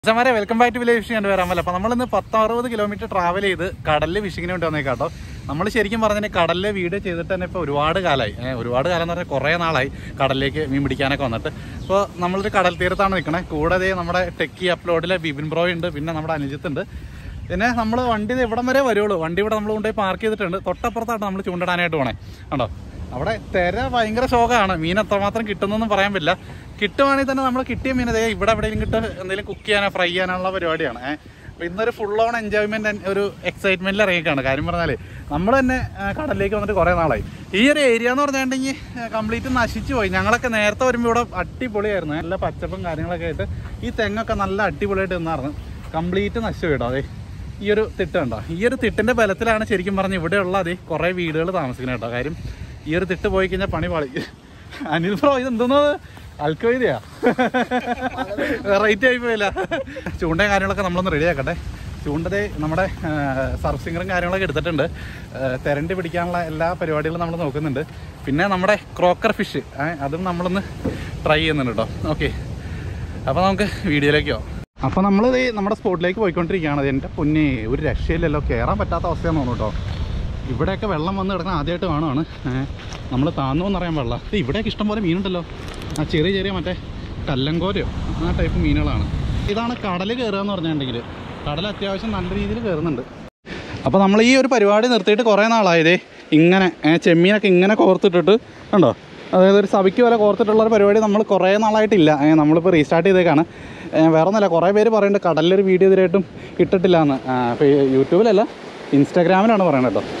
ചമാരെ welcome back to village fishing കണ്ടു വരാമല്ലോ അപ്പൊ നമ്മളിന്ന് പത്തറുപത് കിലോമീറ്റർ ട്രാവൽ ചെയ്ത് കടലിൽ ഫിഷിങ്ങിന് വേണ്ടി വന്നേക്കാം കേട്ടോ നമ്മൾ ശരിക്കും പറഞ്ഞാൽ കടലിലെ വീഡിയോ ചെയ്തിട്ട് തന്നെ ഇപ്പോൾ ഒരുപാട് കാലമായി ഏഹ് ഒരുപാട് കാലം എന്ന് പറഞ്ഞാൽ കുറേ നാളായി കടലിലേക്ക് മീൻ പിടിക്കാനൊക്കെ വന്നിട്ട് ഇപ്പോൾ നമ്മളൊരു കടൽ തീരത്താണ് നിൽക്കണേ കൂടാതെ നമ്മുടെ ടെക്കി അപ്ലോഡിലെ ബിബിൻ ബ്രോ ഉണ്ട് പിന്നെ നമ്മുടെ അനുജിത്ത് ഉണ്ട് പിന്നെ നമ്മൾ വണ്ടി ദേ ഇവിടം വരെ വരുള്ളൂ വണ്ടി ഇവിടെ നമ്മൾ കൊണ്ടുപോയി പാർക്ക് ചെയ്തിട്ടുണ്ട് തൊട്ടപ്പുറത്താണ് നമ്മൾ ചൂണ്ടിടാനായിട്ട് പോണേ കണ്ടോ അവിടെ തിര ഭയങ്കര ശോകമാണ് മീൻ എത്രമാത്രം കിട്ടുന്നൊന്നും പറയാൻ പറ്റില്ല കിട്ടുവാണെങ്കിൽ തന്നെ നമ്മൾ കിട്ടിയ മീൻ ദേ ഇവിടെ എവിടെയെങ്കിലും കിട്ടുക എന്തെങ്കിലും കുക്ക് ചെയ്യാനോ ഫ്രൈ ചെയ്യാനുള്ള പരിപാടിയാണ് ഏഹ് അപ്പോൾ ഇന്നൊരു ഫുൾ ഓൺ എൻജോയ്മെന്റ് ഒരു എക്സൈറ്റ്മെന്റിൽ ഇറങ്ങിക്കാണ് കാര്യം പറഞ്ഞാൽ നമ്മൾ തന്നെ ആ, കടലിലേക്ക് വന്നിട്ട് കുറേ നാളായി ഈ ഒരു ഏരിയ എന്ന് പറഞ്ഞിട്ടുണ്ടെങ്കിൽ കംപ്ലീറ്റ് നശിച്ചു പോയി ഞങ്ങളൊക്കെ നേരത്തെ വരുമ്പോൾ ഇവിടെ അടിപൊളിയായിരുന്നു നല്ല പച്ചപ്പും കാര്യങ്ങളൊക്കെ ആയിട്ട് ഈ തെങ്ങൊക്കെ നല്ല അടിപൊളിയായിട്ട് നിന്നായിരുന്നു കംപ്ലീറ്റ് നശിച്ചു പോയിട്ടോ അതെ ഈ ഒരു തിട്ട് കണ്ടോ ഈ ഒരു തിട്ടിന്റെ ബലത്തിലാണ് ശരിക്കും പറഞ്ഞ് ഇവിടെയുള്ള അതെ കുറേ വീടുകൾ താമസിക്കുന്നത് കേട്ടോ കാര്യം ഈ ഒരു തിട്ട് പോയി കഴിഞ്ഞാൽ പണി പാളി അനിൽ ബ്രോ ഇത് എന്തോന്നത് അൽക്കോയിതയാ വെറൈറ്റി ആയി പോയില്ല ചൂണ്ടയും കാര്യങ്ങളൊക്കെ നമ്മളൊന്ന് റെഡി ആക്കട്ടെ ചൂണ്ടതേ നമ്മുടെ സർഫിങ്ങറും കാര്യങ്ങളൊക്കെ എടുത്തിട്ടുണ്ട് ആ, തെരണ്ടി പിടിക്കാനുള്ള എല്ലാ പരിപാടികളും നമ്മൾ നോക്കുന്നുണ്ട് പിന്നെ നമ്മുടെ ക്രോക്കർ ഫിഷ് അതും നമ്മളൊന്ന് ട്രൈ ചെയ്യുന്നുണ്ട് കേട്ടോ ഓക്കെ അപ്പോൾ നമുക്ക് വീഡിയോയിലേക്ക് പോകാം അപ്പോൾ നമ്മൾ നമ്മുടെ സ്പോട്ടിലേക്ക് പോയിക്കൊണ്ടിരിക്കുകയാണ് എൻ്റെ പൊന്നെ ഒരു രക്ഷയില്ലല്ലോ കയറാൻ പറ്റാത്ത അവസ്ഥയാണെന്ന് തോന്നുന്നു കേട്ടോ ഇവിടെയൊക്കെ വെള്ളം വന്ന് കിടക്കുന്ന ആദ്യമായിട്ട് കാണുവാണ് നമ്മൾ താന്നു എന്നറിയാൻ പാടില്ല ഇത് ഇവിടെയൊക്കെ ഇഷ്ടംപോലെ മീനുണ്ടല്ലോ ആ ചെറിയ ചെറിയ മറ്റേ കല്ലങ്കോരയോ ആ ടൈപ്പ് മീനുകളാണ് ഇതാണ് കടൽ കയറുക എന്ന് പറഞ്ഞിട്ടുണ്ടെങ്കിൽ കടൽ അത്യാവശ്യം നല്ല രീതിയിൽ കയറുന്നുണ്ട് അപ്പോൾ നമ്മൾ ഈ ഒരു പരിപാടി നിർത്തിയിട്ട് കുറേ നാളായതേ ഇങ്ങനെ ഏ, ചെമ്മീനൊക്കെ ഇങ്ങനെ കോർത്തിട്ടിട്ട് കണ്ടോ അതായത് ഒരു സഭയ്ക്ക് പോലെ കോർത്തിട്ടുള്ള ഒരു പരിപാടി നമ്മൾ കുറേ നാളായിട്ടില്ല ഏ, നമ്മളിപ്പോൾ റീസ്റ്റാർട്ട് ചെയ്തേക്കാണ് ഏ, വേറെ ഒന്നുമല്ല കുറേ പേര് പറയുന്നുണ്ട് കടലിലൊരു വീഡിയോ ഇതിലായിട്ടും ഇട്ടിട്ടില്ല എന്ന് അപ്പോൾ യൂട്യൂബിലല്ല ഇൻസ്റ്റാഗ്രാമിലാണ് പറയുന്നത് കേട്ടോ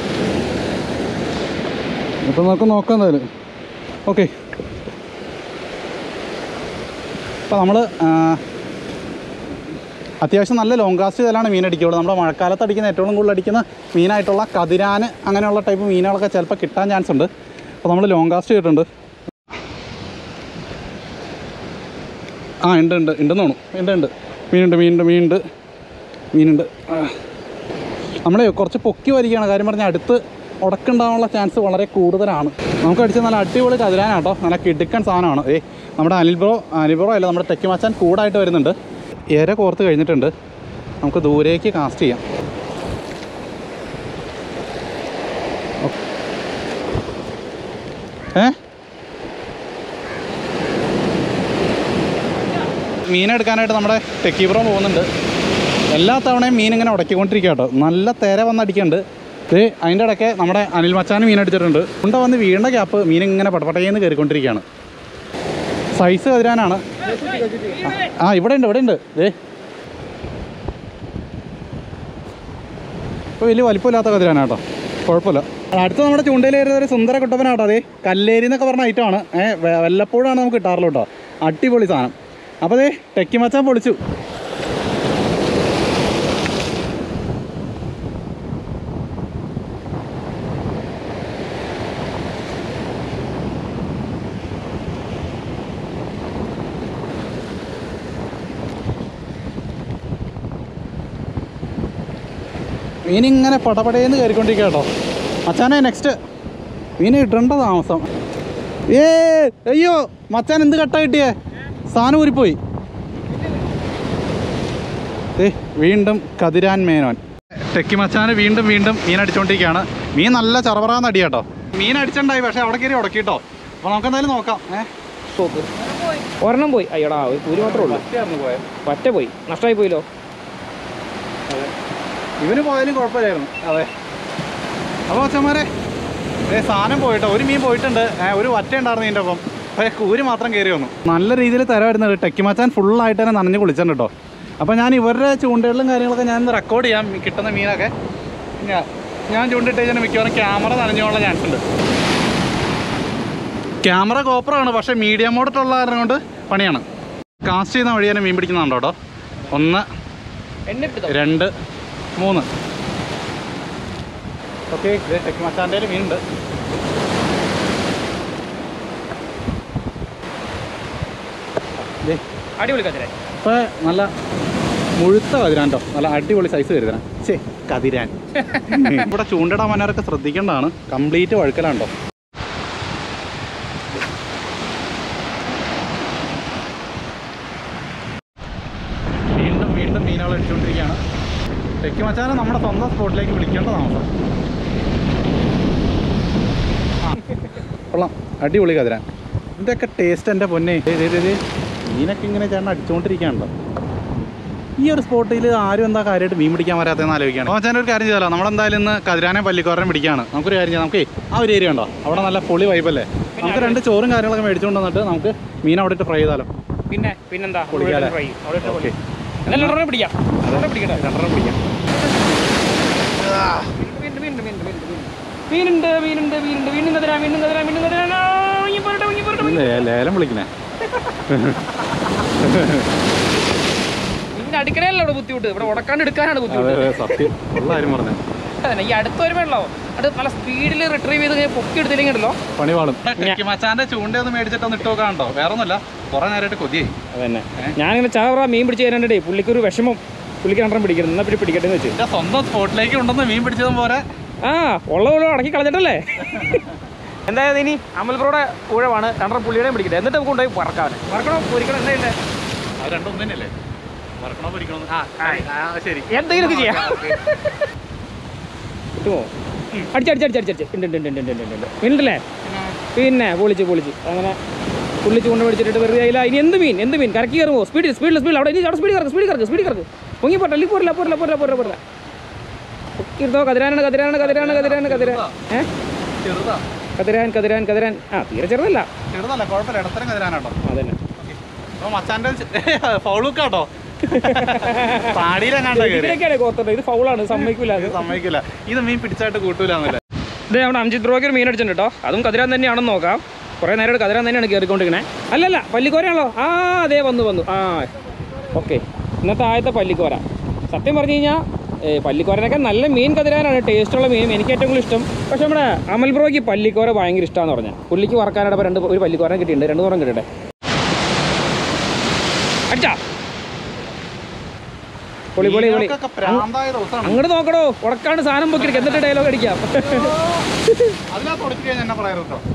ഇപ്പം നമുക്ക് നോക്കാം എന്തായാലും ഓക്കെ അപ്പോൾ നമ്മൾ അത്യാവശ്യം നല്ല ലോങ് കാസ്റ്റ് ചെയ്താലാണ് മീൻ അടിക്കുള്ളൂ നമ്മുടെ മഴക്കാലത്ത് അടിക്കുന്ന ഏറ്റവും കൂടുതൽ അടിക്കുന്ന മീനായിട്ടുള്ള കതിരാന് അങ്ങനെയുള്ള ടൈപ്പ് മീനുകളൊക്കെ ചിലപ്പോൾ കിട്ടാൻ ചാൻസ് ഉണ്ട് അപ്പോൾ നമ്മൾ ലോങ് കാസ്റ്റ് ചെയ്തിട്ടുണ്ട് ആ ഉണ്ട് ഉണ്ട് ഉണ്ടെന്ന് തോന്നുന്നു ഉണ്ട് ഉണ്ട് മീനുണ്ട് മീനുണ്ട് മീനുണ്ട് മീനുണ്ട് നമ്മൾ കുറച്ച് പൊക്കി വരികയാണ് കാര്യം പറഞ്ഞാൽ അടുത്ത് ഉടക്കുണ്ടാവാനുള്ള ചാൻസ് വളരെ കൂടുതലാണ് നമുക്ക് അടിച്ച നല്ല അടിപൊളി കതിരാനാട്ടോ നല്ല കിടുക്കൻ സാധനമാണ് ഏ നമ്മുടെ അനിൽ ബ്രോ അനിൽ ബ്രോ അല്ല നമ്മുടെ ടെക്കി മച്ചാൻ കൂടായിട്ട് വരുന്നുണ്ട് ഇര കോർത്ത് കഴിഞ്ഞിട്ടുണ്ട് നമുക്ക് ദൂരേക്ക് കാസ്റ്റ് ചെയ്യാം ഓ- ഏ മീനെടുക്കാനായിട്ട് നമ്മുടെ ടെക്കി ബ്രോ പോകുന്നുണ്ട് എല്ലാ തവണയും മീൻ ഇങ്ങനെ ഉടക്കിക്കൊണ്ടിരിക്കുക കേട്ടോ നല്ല തിര വന്നടിക്കുന്നുണ്ട് ഇത് അതിൻ്റെ ഇടയ്ക്ക് നമ്മുടെ അനിൽ മച്ചാൻ മീൻ അടിച്ചിട്ടുണ്ട് ഉണ്ട വന്ന് വീണ്ട ഗ്യാപ്പ് മീൻ ഇങ്ങനെ പടപടയെന്ന് കയറിക്കൊണ്ടിരിക്കുകയാണ് സൈസ് കതിരാനാണ് ആ ഇവിടെ ഉണ്ട് ഇവിടെ ഉണ്ട് ദേ ഇപ്പോൾ വലിയ വലിപ്പമില്ലാത്ത കതിരാനാ കേട്ടോ കുഴപ്പമില്ല അടുത്ത നമ്മുടെ ചൂണ്ടയിലേറിയ ഒരു സുന്ദര കുട്ടപ്പനാട്ടോ അതെ കല്ലേരി എന്നൊക്കെ പറഞ്ഞ ഐറ്റമാണ് ഏഹ് വല്ലപ്പോഴാണ് നമുക്ക് കിട്ടാറുള്ളൂ കേട്ടോ അടിപൊളി സാധനം അപ്പോൾ അതെ ടെക്കി മച്ചാൻ പൊളിച്ചു മീനിങ്ങനെ പടപടയെന്ന് കയറിക്കൊണ്ടിരിക്കുക കേട്ടോ മച്ചാനെ നെക്സ്റ്റ് മീൻ ഇടേണ്ട താമസം ഏ അയ്യോ മച്ചാൻ എന്ത് കട്ട കിട്ടിയേ സാധനം ഊരിപ്പോയി ഏ വീണ്ടും കതിരാൻ മേനോൻ ടെക്കി മച്ചാന് വീണ്ടും വീണ്ടും മീൻ അടിച്ചുകൊണ്ടിരിക്കുകയാണ് മീൻ നല്ല ചറവറാന്ന് അടി കേട്ടോ മീൻ അടിച്ചിട്ടുണ്ടായി പക്ഷെ അവിടെ കയറി ഉടക്കി കേട്ടോ അപ്പോൾ നമുക്ക് എന്തായാലും നോക്കാം ഏഹ് ഒരെണ്ണം പോയി അയ്യോടാ ഒരു കൂലി മാത്രമേ ഉള്ളൂ ഒറ്റയായിരുന്നു പോയത് പറ്റ പോയി നഷ്ടമായി പോയില്ലോ ഇവന് പോയാലും കുഴപ്പമില്ലായിരുന്നു അതെ അപ്പോൾ അച്ഛന്മാരെ ഏ സാധനം പോയിട്ടോ ഒരു മീൻ പോയിട്ടുണ്ട് ഏ, ഒരു വറ്റ ഉണ്ടായിരുന്നു ഇതിൻ്റെ ഒപ്പം പക്ഷേ കൂര് മാത്രം കയറി വന്നു നല്ല രീതിയിൽ തരമായിരുന്നത് ടെക്കിമച്ചാൻ ഫുള്ളായിട്ട് തന്നെ നനഞ്ഞ് കുളിച്ചിട്ടുണ്ട് കേട്ടോ അപ്പോൾ ഞാൻ ഇവരുടെ ചൂണ്ടകളിലും കാര്യങ്ങളൊക്കെ ഞാൻ റെക്കോർഡ് ചെയ്യാം ഈ കിട്ടുന്ന മീനൊക്കെ ഞാൻ ഞാൻ ചൂണ്ടിട്ട് കഴിഞ്ഞാൽ മിക്കവാറും ക്യാമറ നനഞ്ഞുള്ള ചാൻസ് ഉണ്ട് ക്യാമറ കോപ്പറാണ് പക്ഷേ മീഡിയം മോഡിട്ടുള്ള കാരണം കൊണ്ട് പണിയാണ് കാസ്റ്റ് ചെയ്യുന്ന വഴി തന്നെ മീൻ പിടിക്കുന്നുണ്ടോ കേട്ടോ ഒന്ന് എന്നെ എടുത്തോ രണ്ട് മൂന്ന് ഓക്കെ ടെക് മച്ചാൻ്റെ മീനുണ്ട് ദേ, അടിപൊളി കതിരെ ഇപ്പൊ നല്ല മുഴുത്ത കതിരാൻ കേട്ടോ നല്ല അടിപൊളി സൈസ് കരുതരാൻ ചേ കതിരാൻ ഇവിടെ ചൂണ്ടിടാൻ വന്നവരൊക്കെ ശ്രദ്ധിക്കേണ്ടതാണ് കംപ്ലീറ്റ് വഴുക്കലാണ്ടോ മീനുകൾ അടിച്ചുകൊണ്ടിരിക്കുകയാണ് തെക്ക് മച്ചാനെ നമ്മുടെ സ്വന്തം സ്പോട്ടിലേക്ക് വിളിക്കേണ്ട താമസം ആ, കൊള്ളാം അടിപൊളി കതിരാൻ ഇതിൻ്റെയൊക്കെ ടേസ്റ്റ് എൻ്റെ പൊന്നെ ദേ, ദേ, ദേ, ദേ. മീനൊക്കെ ഇങ്ങനെ ചേട്ടൻ അടിച്ചുകൊണ്ടിരിക്കുകയാണല്ലോ ഈ ഒരു സ്പോട്ടിൽ ആരും എന്താ കാര്യമായിട്ട് മീൻ പിടിക്കാൻ വരാത്തതെന്ന് ആലോചിക്കുകയാണ് അപ്പോൾ ഞാൻ ഒരു കാര്യം ചെയ്താലോ നമ്മളെന്തായാലും ഇന്ന് കതിരാനെ പള്ളിക്കോരനെ പിടിക്കുകയാണ് നമുക്കൊരു കാര്യം ചെയ്യാം നമുക്ക് ആ ഒരു ഏരിയ ഉണ്ടോ അവിടെ നല്ല പൊളി വൈബല്ലേ നമുക്ക് രണ്ട് ചോറും കാര്യങ്ങളൊക്കെ മേടിച്ചുകൊണ്ട് വന്നിട്ട് നമുക്ക് മീൻ അവിടെ ഇട്ട് ഫ്രൈ ചെയ്താലോ പിന്നെ പിന്നെന്താ പൊളിക്കാല്ലേ? ഫ്രൈ അവിടെ ഇട്ട് ഓക്കെ എന്നാലും രണ്ടെണ്ണം പിടിക്കാം രണ്ടെണ്ണം പിടിക്കട്ടെ രണ്ടെണ്ണം പിടിക്കാം വീണ്ടും, വീണ്ടും, വീണ്ടും, വീണ്ടും, വീണ്ടും. മീനുണ്ട് മീനുണ്ട് മീനുണ്ട് വീണ്ടും കതിരാ വീണ്ടും കതിരാ വീണ്ടും കതിരാ ആ, ഇങ്ങി പോരട്ടെ, ഇങ്ങി പോരട്ടെ, ഇങ്ങി ലേ- ലേലം വിളിക്കണേ മീൻ അടുക്കലല്ല ഇവിടെ ബുദ്ധിമുട്ട് ഇവിടെ ഉടക്കാണ്ട് എടുക്കാനാണ് അതെ ബുദ്ധിമുട്ട് അതെ സത്യം ഉള്ള കാര്യം പറഞ്ഞു അതന്നെ ഈ അടുത്ത് വരുമ്പോഴല്ലോ അത് നല്ല സ്പീഡിൽ റിട്രീവ് ചെയ്ത് ഇങ്ങനെ പൊക്കി എടുത്തില്ലെങ്കിൽ ഉണ്ടല്ലോ പണി പാളും മച്ചാന്റെ ചൂണ്ടയൊന്ന് മേടിച്ചിട്ടൊന്ന് ഇട്ട് നോക്കാണ്ടോ വേറെ ഒന്നുമല്ല കുറെ നേരമായിട്ട് കൊതിയായി അതന്നെ ഞാനിങ്ങനെ ചാവറ മീൻ പിടിച്ച് തരാണ്ടേ പുള്ളിക്ക് ഒരു വിഷമം പുള്ളിക്ക് രണ്ടെണ്ണം പിടിക്കണം എന്നാ പിന്നെ പിടിക്കട്ടെ എന്ന് വെച്ച് എന്റെ സ്വന്തം സ്പോട്ടിലേക്ക് ഉണ്ടെന്ന് മീൻ പിടിച്ചതും പോരെ ആ ഉള്ള പോലെ അടക്കി കളഞ്ഞിട്ടല്ലേ എന്തായാലും ഇനി അമൽപ്രോടെ ഊഴമാണ് രണ്ടര പുള്ളിയുടെയും പിടിക്കട്ടെ എന്നിട്ട് നമുക്ക് കൊണ്ടുപോയി വറക്കാവനെ വറക്കണോ പൊരിക്കണോ എന്താ ഇല്ലേ അത് രണ്ടും ഒന്നും തന്നെയല്ലേ വറക്കണോ പൊരിക്കണോ ആ, ആ. ആ ശരി എന്തെങ്കിലുമൊക്കെ ചെയ്യാം കിട്ടുമോ അടിച്ചടിച്ചടിച്ചടിച്ചടിച്ച് ഉണ്ട് ഉണ്ട് ഉണ്ട് ഉണ്ട് ഉണ്ട് ഉണ്ട് ഉണ്ട് ഉണ്ടല്ലേ പിന്നെ പൊളിച്ച് പൊളിച്ച് അങ്ങനെ പുള്ളിച്ച് കൊണ്ട് പിടിച്ചിട്ട് വെറുതെ ആയില്ല ഇനി എന്ത് മീൻ എന്ത് മീൻ കറക്കി കയറുമോ സ്പീഡിൽ സ്പീഡിൽ സ്പീഡിൽ അവിടെ ഇനി അവിടെ സ്പീഡിൽ കറക്ക് സ്പീഡിൽ കറക്ക് സ്പീഡിൽ കറക്ക് പൊങ്ങി പോട്ടെ അല്ലെങ്കിൽ പോരില്ല പോരില്ല പോരില്ല പോരില്ല പോരില്ല ഇരുന്നോ കതിരാനാണ് കതിരാനാണ് കതിരാനാണ് കതിരാനാണ് കതിരാൻ ഏ ചെറുതാ കതിരാൻ കതിരാൻ കതിരാൻ ആ തീരെ ചെറുതല്ല ചെറുതല്ല കുഴപ്പമില്ല ഇടത്തരം കതിരാനാട്ടോ അതന്നെ അപ്പൊ മച്ചാന്റെ ഫൗളുക്കാട്ടോ പാടിയിലെങ്ങാണ്ട കയറി ഇതിലേക്കാണ് കോർത്തത് ഇത് ഫൗളാണ് സമ്മതിക്കില്ല അത് ഇത് സമ്മതിക്കില്ല ഇത് മീൻ പിടിച്ചായിട്ട് കൂട്ടൂലെന്നല്ലേ ഇത് നമ്മുടെ അംജിത് ബ്രോയ്ക്ക് ഒരു മീൻ അടിച്ചിട്ടുണ്ട് കേട്ടോ അതും കതിരാൻ തന്നെയാണെന്ന് നോക്കാം കുറേ നേരം കതിരാൻ തന്നെയാണ് കയറിക്കൊണ്ടിരിക്കണേ അല്ലല്ല പല്ലിക്കോരയാണല്ലോ ആ അതെ വന്നു വന്നു ആ ഓക്കെ ഇന്നത്തെ ആദ്യത്തെ പല്ലിക്കോര സത്യം പറഞ്ഞു കഴിഞ്ഞാൽ പല്ലിക്കോരനൊക്കെ നല്ല മീൻ കതിരാനാണ് ടേസ്റ്റുള്ള മീനും എനിക്ക് ഏറ്റവും കൂടുതൽ ഇഷ്ടം പക്ഷേ നമ്മുടെ അമൽ ബ്രോയ്ക്ക് പല്ലിക്കോര ഭയങ്കര ഇഷ്ടമാണെന്ന് പറഞ്ഞാൽ പുള്ളിക്ക് വറക്കാനായിട്ട് രണ്ട് ഒരു പല്ലിക്കോരൻ കിട്ടിയിട്ടുണ്ട് രണ്ട് ദൂരം കിട്ടട്ടെ അടിച്ചാ പൊളി പൊളി പൊളി മീനുകൾക്കൊക്കെ പ്രാന്തായ ദിവസമാണ് അങ്ങോട്ട് നോക്കടോ ഉടക്കാണ്ട് സാധനം പൊക്കിയെടുക്കാം എന്നിട്ട് ഡയലോഗ് അടിക്കാം അതിനകത്ത് കൊടുത്തു കഴിഞ്ഞാൽ എന്നെ പറയാറ് കേട്ടോ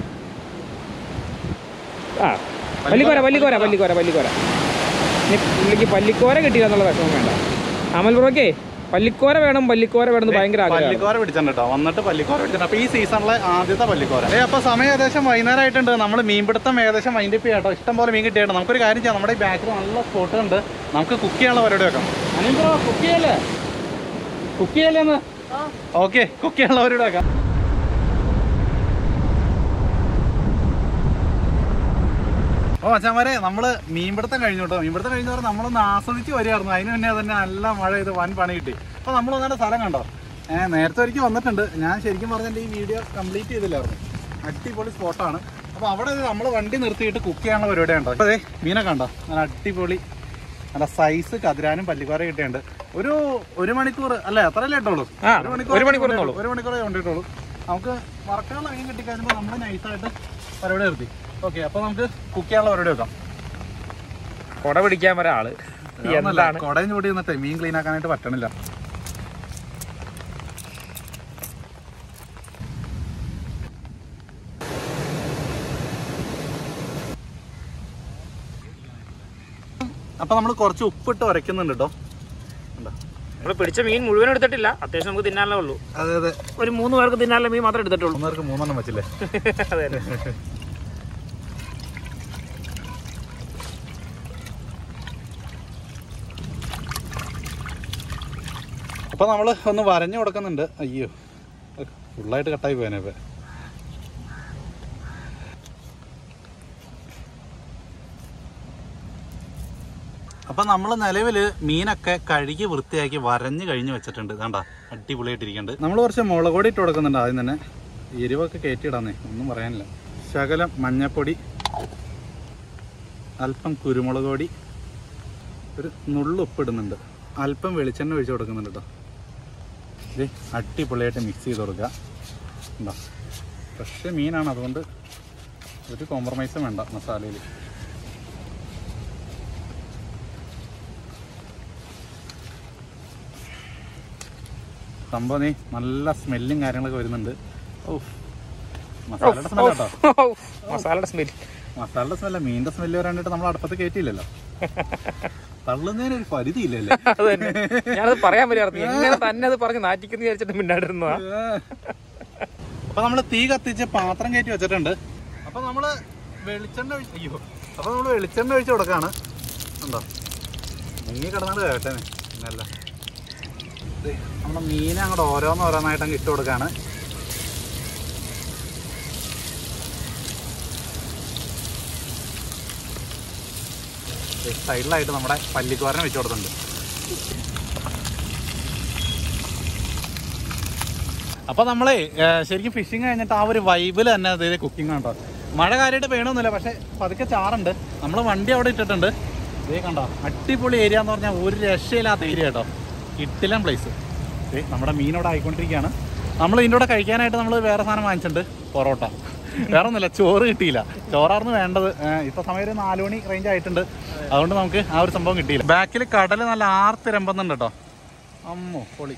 ആ പല്ലിക്കോര പല്ലിക്കോര പല്ലിക്കോര പല്ലിക്കോര ഇനി പുള്ളിക്ക് പല്ലിക്കോര കിട്ടിയില്ല എന്നുള്ള വിഷമം വേണ്ട അമൽ ബ്രോക്കേ പല്ലിക്കോര വേണം പല്ലിക്കോര വേണം എന്ന് ഭയങ്കര ആഗ്രഹം പല്ലിക്കോര പിടിച്ചിട്ടുണ്ട് കേട്ടോ വന്നിട്ട് പല്ലിക്കോര പിടിച്ചിട്ടുണ്ട് അപ്പൊ ഈ സീസണിലെ ആദ്യത്തെ പല്ലിക്കോര ഏ അപ്പൊ സമയം ഏകദേശം വൈകുന്നേരം ആയിട്ടുണ്ട് നമ്മൾ മീൻപിടുത്തം ഏകദേശം വൈൻഡപ്പ് ചെയ്യാം കേട്ടോ ഇഷ്ടം പോലെ മീൻ കിട്ടിയിട്ട് നമുക്കൊരു കാര്യം ചെയ്യാം നമ്മുടെ ഈ ബാക്കിൽ നല്ല സ്പോട്ട് ഉണ്ട് നമുക്ക് കുക്ക് ചെയ്യാനുള്ള പരിപാടി വെക്കാം അനിൽ കുക്ക് ചെയ്യല്ലേ കുക്ക് ചെയ്യല്ലേ എന്ന് ഓക്കെ കുക്ക് ചെയ്യാനുള്ള പരിപാടി വെക്കാം ഓ അച്ഛന്മാരെ നമ്മള് മീൻപിടുത്തം കഴിഞ്ഞു കേട്ടോ മീൻപിടുത്തം കഴിഞ്ഞ പറഞ്ഞാൽ നമ്മളൊന്ന് ആസ്വദിച്ച് വരികയായിരുന്നു അതിന് മുന്നേ തന്നെ നല്ല മഴ ചെയ്ത് വൻ പണി കിട്ടി അപ്പൊ നമ്മൾ വന്നേണ്ട സ്ഥലം കണ്ടോ ഏഹ് നേരത്തെ ഒരിക്കൽ വന്നിട്ടുണ്ട് ഞാൻ ശരിക്കും പറഞ്ഞിട്ട് ഈ വീഡിയോ കംപ്ലീറ്റ് ചെയ്തില്ലായിരുന്നു അടിപൊളി സ്പോട്ടാണ് അപ്പൊ അവിടെ നമ്മൾ വണ്ടി നിർത്തിയിട്ട് കുക്ക് ചെയ്യാനുള്ള പരിപാടി ഉണ്ടോ അതെ മീനെ കണ്ടോ നല്ല അടിപൊളി നല്ല സൈസ് കതിരാനും പല്ലിക്കോര കിട്ടിയുണ്ട് ഒരു ഒരു മണിക്കൂർ അല്ലേ അത്രയല്ലേ ഇട്ടുള്ളൂ ആ, ഒരു മണിക്കൂർ കൊണ്ടിട്ടുള്ളൂ. ഒരു മണിക്കൂറേ കൊണ്ടിട്ടുള്ളൂ നമുക്ക് വറക്കാനുള്ള മീൻ കിട്ടിക്കഴിഞ്ഞപ്പോൾ നമ്മൾ നൈസായിട്ട് പരിപാടി നിർത്തി ഓക്കെ അപ്പൊ നമുക്ക് കുക്ക് ചെയ്യാനുള്ള പരിപാടി വെക്കാം കൊട പിടിക്കാൻ ഒരാള് എന്താണ് കൊടയും ചൂടി നിന്നിട്ട് മീൻ ക്ലീൻ ആക്കാനായിട്ട് പറ്റണില്ല അപ്പൊ നമ്മൾ കുറച്ച് ഉപ്പിട്ട് ഉരയ്ക്കുന്നുണ്ട് കേട്ടോ കണ്ടോ? നമ്മൾ പിടിച്ച മീൻ മുഴുവൻ എടുത്തിട്ടില്ല അത്യാവശ്യം നമുക്ക് തിന്നാനേ ഉള്ളൂ അതെ അതെ ഒരു മൂന്ന് പേർക്ക് തിന്നാനുള്ള മീൻ മാത്രമേ എടുത്തിട്ടുള്ളൂ ഒന്നേർക്ക് മൂന്നെണ്ണം വെച്ചില്ലേ അതെ അതെ അപ്പൊ നമ്മള് ഒന്ന് വരഞ്ഞു കൊടുക്കുന്നുണ്ട് അയ്യോ ഫുള്ളായിട്ട് കട്ടായി പോയനെ ഇപ്പൊ അപ്പൊ നമ്മൾ നിലവില് മീനൊക്കെ കഴുകി വൃത്തിയാക്കി വരഞ്ഞു കഴിഞ്ഞ് വെച്ചിട്ടുണ്ട് കണ്ട അടിപൊളിയായിട്ടിരിക്കുന്നുണ്ട് നമ്മൾ കുറച്ച് മുളക് പൊടി ഇട്ട് കൊടുക്കുന്നുണ്ട് ആദ്യം തന്നെ എരിവൊക്കെ കയറ്റിയിടാന്നേ ഒന്നും പറയാനില്ല ശകലം മഞ്ഞപ്പൊടി അല്പം കുരുമുളക് പൊടി ഒരു നുള്ളു ഉപ്പിടുന്നുണ്ട് അല്പം വെളിച്ചെണ്ണ ഒഴിച്ച് കൊടുക്കുന്നുണ്ട് കേട്ടോ ഇത് അടിപൊളിയായിട്ട് മിക്സ് ചെയ്ത് കൊടുക്കുക ഉണ്ടോ ഫ്രഷ് മീനാണ് അതുകൊണ്ട് ഒരു കോംപ്രമൈസും വേണ്ട മസാലയിൽ സംഭവം നീ നല്ല സ്മെല്ലും കാര്യങ്ങളൊക്കെ വരുന്നുണ്ട് ഓ മസാലയുടെ സ്മെല്ല് കേട്ടോ മസാലയുടെ സ്മെൽ മസാലയുടെ സ്മെല്ല മീനിന്റെ സ്മെല്ല് വരാനായിട്ട് നമ്മൾ അടുപ്പത്ത് കയറ്റിയില്ലല്ലോ തള്ളുന്നതിന് ഒരു പരിധി ഇല്ലല്ലേ അത് തന്നെ ഞാനത് പറയാൻ പറ്റായിരുന്നു എങ്ങനെ തന്നെ അത് പറഞ്ഞ് നാറ്റിക്കുന്നു വിചാരിച്ചിട്ട് മിണ്ടാണ്ടിരുന്നതാ അപ്പൊ നമ്മള് തീ കത്തിച്ച് പാത്രം കയറ്റി വെച്ചിട്ടുണ്ട് അപ്പൊ നമ്മള് വെളിച്ചെണ്ണ ഒഴി- അയ്യോ അപ്പൊ നമ്മള് വെളിച്ചെണ്ണ ഒഴിച്ച് കൊടുക്കാണ് ഉണ്ടോ മുങ്ങി കിടന്നാണ്ട് കേട്ടെ പിന്നല്ല ദേ, നമ്മുടെ മീനെ അങ്ങോട്ട് ഓരോന്ന് ഓരോന്നായിട്ട് അങ്ങ് ഇട്ട് കൊടുക്കാണ് ദേ, സൈഡിലായിട്ട് നമ്മുടെ പല്ലിക്കോരനെ വെച്ച് കൊടുത്തിട്ടുണ്ട് അപ്പൊ നമ്മളെ ശരിക്കും ഫിഷിങ് കഴിഞ്ഞിട്ട് ആ ഒരു വൈബിൽ തന്നെ അതേ കുക്കിംഗ് കണ്ടോ മഴ കാര്യമായിട്ട് പെയ്യണമൊന്നുമില്ല പക്ഷെ പതുക്കെ ചാറുണ്ട് നമ്മൾ വണ്ടി അവിടെ ഇട്ടിട്ടുണ്ട് ഇതേ കണ്ടോ അടിപൊളി ഏരിയ എന്ന് പറഞ്ഞാൽ ഒരു രക്ഷയില്ലാത്ത ഏരിയ കേട്ടോ ഇട്ടിലം പ്ലേസ് ഏ നമ്മുടെ മീൻ അവിടെ ആയിക്കൊണ്ടിരിക്കുകയാണ് നമ്മൾ ഇതിൻ്റെ കൂടെ കഴിക്കാനായിട്ട് നമ്മൾ വേറെ സാധനം വാങ്ങിച്ചിട്ടുണ്ട് പൊറോട്ട വേറെ ഒന്നുമില്ല ചോറ് കിട്ടിയില്ല ചോറായിരുന്നു വേണ്ടത് ഏ, ഇപ്പൊ സമയം ഒരു നാല് മണി റേഞ്ച് ആയിട്ടുണ്ട് അതുകൊണ്ട് നമുക്ക് ആ ഒരു സംഭവം കിട്ടിയില്ല ബാക്കിൽ കടൽ നല്ല ആർത്തിരമ്പുന്നുണ്ട് കേട്ടോ അമ്മോ പൊളി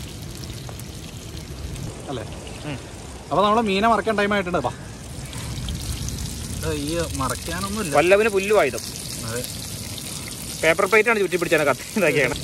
അല്ലേ അപ്പൊ നമ്മള് മീനെ മറക്കാൻ ടൈം ആയിട്ടുണ്ട് വാ ഇത് ഈ മറക്കാനൊന്നുമില്ല വല്ലവന് പുല്ലുവായുധം അതെ പേപ്പർ പ്ലേറ്റ് ആണ് ചുറ്റി പിടിച്ചാൽ കത്തി ഇതാക്കിയാണ്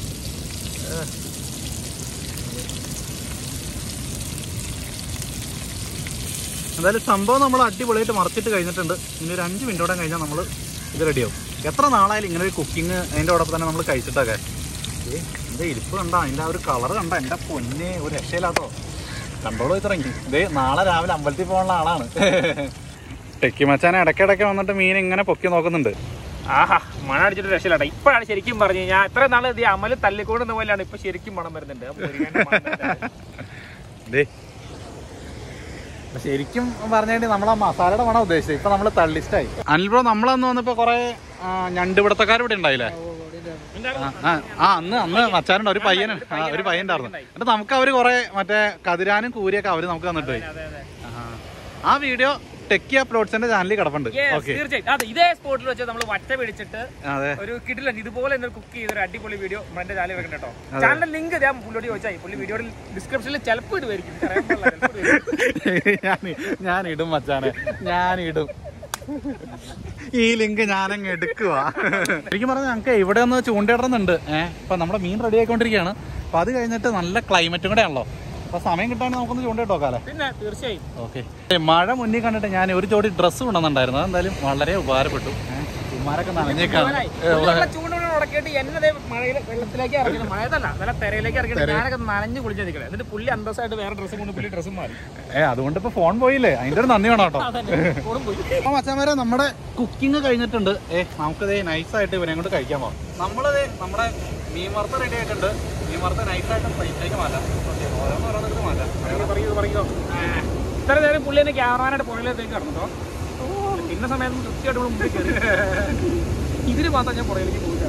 എന്തായാലും സംഭവം നമ്മൾ അടിപൊളിയായിട്ട് മറച്ചിട്ട് കഴിഞ്ഞിട്ടുണ്ട് ഇനി ഒരു അഞ്ച് മിനിറ്റോടെ കഴിഞ്ഞാൽ നമ്മൾ ഇത് റെഡിയാവും എത്ര നാളായാലും ഇങ്ങനെ ഒരു കുക്കിംഗ് അതിൻ്റെ ഓടൊപ്പം തന്നെ നമ്മൾ കഴിച്ചിട്ടൊക്കെ ഏ എൻ്റെ ഇരിപ്പ് കണ്ട അതിൻ്റെ ആ ഒരു കളർ കണ്ട എൻ്റെ പൊന്നെ ഒരു രക്ഷയില്ലാത്തോ കണ്ടോളൂ ഇത്രങ്ങി ഇതേ നാളെ രാവിലെ അമ്പലത്തിൽ പോകാനുള്ള ആളാണ് ടെക്കി മച്ചാൻ ഇടയ്ക്കിടയ്ക്ക് വന്നിട്ട് മീൻ ഇങ്ങനെ പൊക്കി നോക്കുന്നുണ്ട് ആഹാ മണ അടിച്ചിട്ട് രക്ഷയില്ലാട്ടെ ഇപ്പോഴാണ് ശരിക്കും പറഞ്ഞു ഞാൻ ഇത്ര നാള് ഇത് അമല് തല്ലിക്കൊണ്ടുന്ന പോലെയാണ് ഇപ്പൊ ശരിക്കും മണം വരുന്നുണ്ട് അപ്പൊ മുരിങ്ങേന്റെ മണം വരുന്നുണ്ട്. ദേ ശരിക്കും പറഞ്ഞിട്ട് നമ്മൾ ആ മസാലയുടെ മണം ഉദ്ദേശിച്ചത് ഇപ്പൊ നമ്മള് തള്ളിസ്റ്റായി അനിൽ ബ്രോ നമ്മളന്ന് വന്നപ്പോ കൊറേ ഞണ്ടുപിടുത്തക്കാർ ഇവിടെ ഉണ്ടായില്ലേ ആ, ആ, ആ അന്ന് അന്ന് മച്ചാനുണ്ട് ഒരു പയ്യൻ ആ, ഒരു പയ്യൻ ഉണ്ടായിരുന്നു എന്നിട്ട് നമുക്ക് അവര് കൊറേ മറ്റേ കതിരാനും കൂരിയൊക്കെ അവര് നമുക്ക് തന്നിട്ട് പോയി അതെ, അതെ. ആ വീഡിയോ ടെക്കി അപ്ലോഡ്സിന്റെ ചാനലിൽ കിടപ്പുണ്ട് Yes, ഓക്കെ തീർച്ചയായും അതെ ഇതേ സ്പോട്ടിൽ വെച്ച് നമ്മൾ വറ്റ പിടിച്ചിട്ട് അതെ ഒരു കിടിലൻ ഇതുപോലെ എന്തൊരു കുക്ക് ചെയ്ത ഒരു അടിപൊളി വീഡിയോ എന്റെ ചാനൽ വെക്കണ്ട കേട്ടോ ചാനലിന്റെ ലിങ്ക് ഞാൻ പുള്ളിയോട് ചോദിച്ചായി പുള്ളി വീഡിയോയിൽ ഡിസ്ക്രിപ്ഷനിൽ ചിലപ്പോൾ ഇടുമായിരിക്കും എനിക്ക് അറിയാൻ പാടില്ല, ചിലപ്പോൾ ഇടുമായിരിക്കും. ഞാൻ ഞാൻ ഇടും മച്ചാനെ ഞാൻ ഇടും ഈ ലിങ്ക് ഞാനങ്ങ് എടുക്കുക ശരിക്കും പറഞ്ഞാൽ ഞങ്ങൾക്ക് ഇവിടെ ഒന്ന് ചൂണ്ടയിടുന്നുണ്ട് ഏഹ് ഇപ്പൊ നമ്മുടെ മീൻ റെഡി ആയിക്കൊണ്ടിരിക്കുകയാണ് അപ്പൊ അത് കഴിഞ്ഞിട്ട് നല്ല ക്ലൈമറ്റും കൂടെ ആണല്ലോ അപ്പൊ സമയം കിട്ടാൻ നമുക്കൊന്ന് ചൂണ്ടയിട്ടോക്കാല്ലേ പിന്നെ തീർച്ചയായും ഓക്കെ മഴ മുന്നിൽ കണ്ടിട്ട് ഞാൻ ഒരു ജോഡി ഡ്രസ്സ് കൊണ്ടുവന്നിട്ടുണ്ടായിരുന്നു അതെന്തായാലും വളരെ ഉപകാരപ്പെട്ടു ഏഹ് ഉമ്മാരൊക്കെ നനഞ്ഞേക്കാണ് പുള്ളിയുള്ള ചൂണ്ട കൊണ്ട് ഉടക്കിയിട്ട് എന്നെ മഴയിൽ വെള്ളത്തിലേക്ക് ഇറങ്ങി മഴയതല്ല നല്ല തെരയിലേക്ക് ഇറങ്ങിയിട്ട് ഞാനൊക്കെ നനഞ്ഞു കുളിച്ച് നിൽക്കണേ എന്നിട്ട് പുള്ളി അന്തസ്സായിട്ട് വേറെ ഡ്രസ്സും കൊണ്ട് പുള്ളി ഡ്രസ്സും മാറി ഏ അതുകൊണ്ട് ഇപ്പൊ ഫോൺ പോയില്ലേ അതിന്റെ ഒരു നന്ദി വേണം കേട്ടോ ഫോണും പോയി അപ്പൊ മച്ചാമാരെ നമ്മുടെ കുക്കിംഗ് കഴിഞ്ഞിട്ടുണ്ട് ഏ നമുക്കത് നൈസായിട്ട് ഇവനെ കൊണ്ട് കഴിക്കാൻ പോകാം നമ്മളത് നമ്മുടെ മീൻ വറുത്ത റെഡി ആയിട്ടുണ്ട് മീൻ വറുത്ത നൈസായിട്ട് പ്ലേറ്റിലേക്ക് മാറ്റാം ഓക്കെ ഓരോന്ന് ഓരോന്നെടുത്ത് മാറ്റാം പറയൂ പറയൂ ഇത്ര നേരം പുള്ളി എന്നെ ക്യാമറാനായിട്ട് പുറകിലേക്ക് കടന്നോ ഇന്ന സമയത്ത് കൃത്യമായിട്ട് ഇവിടെ മുമ്പിൽ കയറി ഇതിന് മാത്രം ഞാൻ പുറകിലേക്ക് പോയില്ല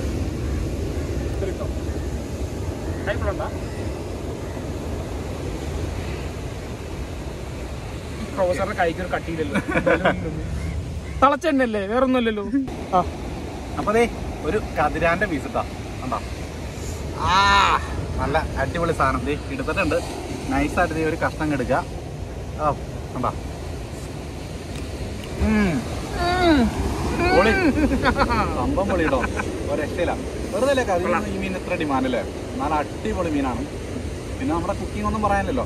കൈപ്പുള്ള പ്രൊഫസറിന്റെ കൈക്ക് ഒരു കട്ടിയില്ലല്ലോ തളച്ചെണ്ണല്ലേ വേറൊന്നുമല്ലല്ലോ ആ അപ്പൊ അതെ ഒരു കതിരാന്റെ പീസ് ഇട്ടാ കണ്ടോ ആ നല്ല അടിപൊളി സാധനം ദേ എടുത്തിട്ടുണ്ട് നൈസായിട്ട് ദേ ഒരു കഷ്ണം എടുക്കുക ആ കണ്ടോ ഉം. പൊളി. സംഭവം പൊളി കേട്ടോ ഒരു രക്ഷയില്ല വെറുതെ അല്ലേ കതിരി ഈ മീൻ ഇത്ര ഡിമാൻഡ് അല്ലേ നല്ല അടിപൊളി മീനാണ് പിന്നെ നമ്മുടെ കുക്കിംഗ് ഒന്നും പറയാനില്ലല്ലോ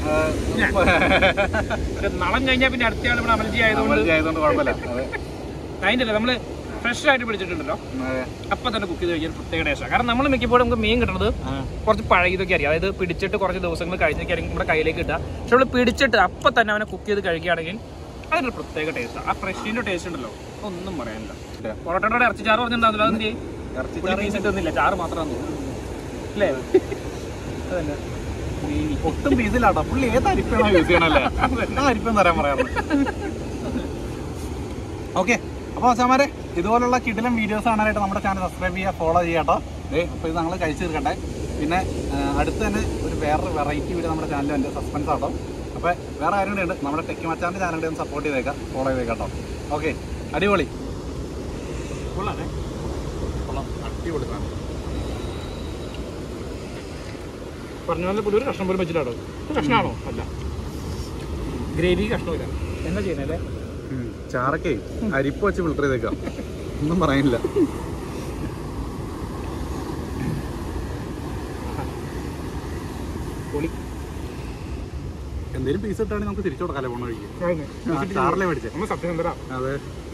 ഇത് നളം കഴിഞ്ഞാൽ പിന്നെ അടുത്ത ആൾ ഇവിടെ അമൽജി ആയതുകൊണ്ട് ആയതുകൊണ്ട് കുഴപ്പമില്ല അതെ അതിൻ്റെ അല്ല നമ്മള് ഫ്രഷ് ആയിട്ട് പിടിച്ചിട്ടുണ്ടല്ലോ അതെ. അപ്പൊ തന്നെ കുക്ക് ചെയ്ത് കഴിഞ്ഞാൽ പ്രത്യേക ടേസ്റ്റാണ് കാരണം നമ്മൾ മിക്കപ്പോഴും നമുക്ക് മീൻ കിട്ടുന്നത് ആ. കുറച്ച് പഴയതൊക്കെ അറിയാം അതായത് പിടിച്ചിട്ട് കുറച്ച് ദിവസങ്ങൾ കഴിഞ്ഞൊക്കെ ആയിരിക്കും നമ്മുടെ കയ്യിലേക്ക് കിട്ടുക പക്ഷെ നമ്മൾ പിടിച്ചിട്ട് അപ്പൊ തന്നെ അവനെ കുക്ക് ചെയ്ത് കഴിക്കുകയാണെങ്കിൽ അതിനൊരു പ്രത്യേക ടേസ്റ്റ് ആ ഫ്രഷിന്റെ ടേസ്റ്റ് ഉണ്ടല്ലോ ഒന്നും പറയാനില്ല ഇല്ല. പൊറോട്ടയുടെ ഇറച്ചി ചാറ് പറഞ്ഞിട്ടുണ്ടാവില്ല അതെന്ത് ചെയ്യും ഇറച്ചി പുള്ളി പീസ് ഇട്ടൊന്നുമില്ല ചാറ് മാത്രം അല്ലേ അതന്നെ ഒട്ടും പീസിലാട്ടോ പുള്ളി ഏത് അരിപ്പാണോ യൂസ് ചെയ്യണല്ലേ ആ അരിപ്പം തരാൻ പറയാറ് ഓക്കെ അപ്പോൾ അച്ഛന്മാരെ ഇതുപോലുള്ള കിടിലം വീഡിയോസ് കാണാനായിട്ട് നമ്മുടെ ചാനൽ സബ്സ്ക്രൈബ് ചെയ്യുക ഫോളോ ചെയ്യാട്ടോ ഏ അപ്പോൾ ഇത് ഞങ്ങൾ കഴിച്ചു തീർക്കട്ടെ പിന്നെ ആ, അടുത്ത് തന്നെ ഒരു വേറൊരു വെറൈറ്റി വീഡിയോ നമ്മുടെ ചാനലിൽ എൻ്റെ സസ്പെൻസ് ആട്ടോ അപ്പോൾ വേറെ കാര്യം കൂടെ ഉണ്ട് നമ്മുടെ ടെക്കി മച്ചാൻ്റെ ചാനലിൽ ഒന്ന് സപ്പോർട്ട് ചെയ്തേക്കാം ഫോളോ ചെയ്തേക്കാട്ടോ ഓക്കെ അടിപൊളി കൊള്ളാതെ കൊള്ളാം അടിപൊളി സാധനം പറഞ്ഞ പോലെ പുള്ളി ഒരു കഷ്ണം പോലും വെച്ചിട്ടാണോ ഇത് കഷ്ണമാണോ അല്ല ഗ്രേവി കഷ്ണമില്ല എന്താ ചെയ്യുന്നല്ലേ ചാറക്കേ അരിപ്പ് വെച്ച് ഫിൽട്ടർ ചെയ്തേക്കാം ഒന്നും പറയാനില്ല പൊളി എന്തെങ്കിലും പീസ് ഇട്ടാണെങ്കിൽ നമുക്ക് തിരിച്ചു കൊടുക്കാല്ലേ പോണ വഴിക്ക് ആയിരുന്നു. ചാറിലെ മേടിച്ചേ നമ്മൾ സത്യസന്ധരാ അതെ